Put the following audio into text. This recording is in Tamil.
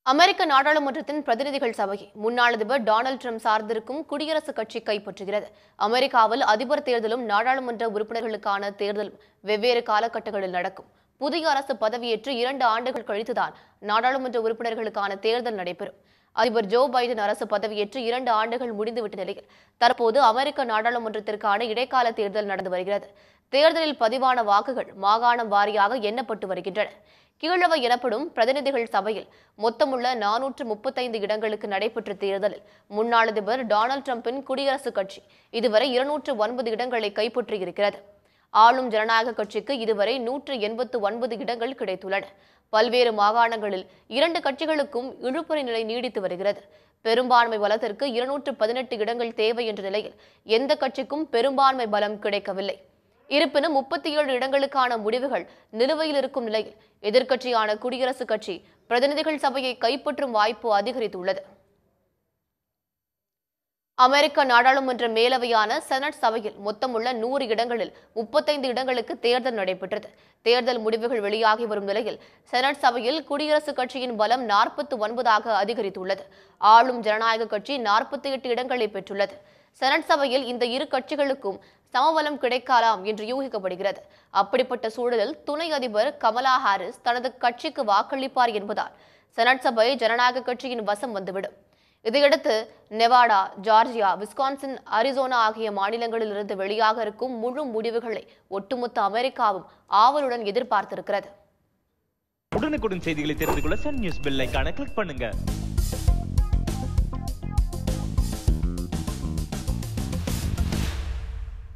அமெரிக்க நாடாளுமன்றத்தின் பிரதிநிதிகள் சபையை முன்னாள் அதிபர் டொனால்டு ட்ரம்ப் சார்ந்திருக்கும் குடியரசுக் கட்சி கைப்பற்றுகிறது அமெரிக்காவில் அதிபர் தேர்தலும் நாடாளுமன்ற உறுப்பினர்களுக்கான தேர்தலும் வெவ்வேறு காலகட்டங்களில் நடக்கும் புதிய அரசு பதவியேற்று இரண்டு ஆண்டுகள் கழித்துதான் நாடாளுமன்ற உறுப்பினர்களுக்கான தேர்தல் நடைபெறும் அதிபர் ஜோ பைடன் அரசு பதவியேற்று இரண்டு ஆண்டுகள் முடிந்துவிட்ட நிலையில் தற்போது அமெரிக்க நாடாளுமன்றத்திற்கான இடைக்கால தேர்தல் நடந்து வருகிறது தேர்தலில் பதிவான வாக்குகள் மாகாணம் வாரியாக எண்ணப்பட்டு வருகின்றன கீழவை எனப்படும் பிரதிநிதிகள் சபையில் மொத்தமுள்ள நானூற்று முப்பத்தைந்து இடங்களுக்கு நடைபெற்ற தேர்தலில் முன்னாள் அதிபர் டொனால்டு டிரம்பின் குடியரசுக் கட்சி இதுவரை இருநூற்று ஒன்பது இடங்களை கைப்பற்றியிருக்கிறது ஆளும் ஜனநாயக கட்சிக்கு இதுவரை நூற்று எண்பத்து ஒன்பது இடங்கள் கிடைத்துள்ளன பல்வேறு மாகாணங்களில் இரண்டு கட்சிகளுக்கும் இழுபறி நிலை நீடித்து வருகிறது பெரும்பான்மை பலத்திற்கு இருநூற்று பதினெட்டு இடங்கள் தேவை என்ற நிலையில் எந்த கட்சிக்கும் பெரும்பான்மை பலம் கிடைக்கவில்லை இருப்பினும் முப்பத்தி ஏழு இடங்களுக்கான முடிவுகள் நிலுவையில் இருக்கும் நிலையில் எதிர்க்கட்சியான குடியரசுக் கட்சி பிரதிநிதிகள் சபையை கைப்பற்றும் வாய்ப்பு அதிகரித்துள்ளது அமெரிக்க நாடாளுமன்ற மேலவையான செனட் சபையில் மொத்தமுள்ள நூறு இடங்களில் முப்பத்தைந்து இடங்களுக்கு தேர்தல் நடைபெற்றது தேர்தல் முடிவுகள் வெளியாகி வரும் நிலையில் செனட் சபையில் குடியரசுக் கட்சியின் பலம் நாற்பத்தி ஒன்பதாக அதிகரித்துள்ளது ஆளும் ஜனநாயக கட்சி நாற்பத்தி எட்டு இடங்களை பெற்றுள்ளது செனட் சபையில் இந்த இரு கட்சிகளுக்கும் சமபலம் கிடைக்கலாம் என்று யூகிக்கப்படுகிறது அப்படிப்பட்ட சூழலில் துணை அதிபர் கமலா ஹாரிஸ் தனது கட்சிக்கு வாக்களிப்பார் என்பதால் செனட் சபை ஜனநாயக கட்சியின் வசம் வந்துவிடும் இதையடுத்து நெவாடா ஜார்ஜியா விஸ்கான்சின் அரிசோனா ஆகிய மாநிலங்களில் இருந்து வெளியாக இருக்கும் முழு முடிவுகளை ஒட்டுமொத்த அமெரிக்காவும் ஆவலுடன் எதிர்பார்த்திருக்கிறது உடனுக்குடன் செய்திகளை தெரிந்து கொள்ள சன் நியூஸ் பெல் ஐகானை கிளிக் பண்ணுங்க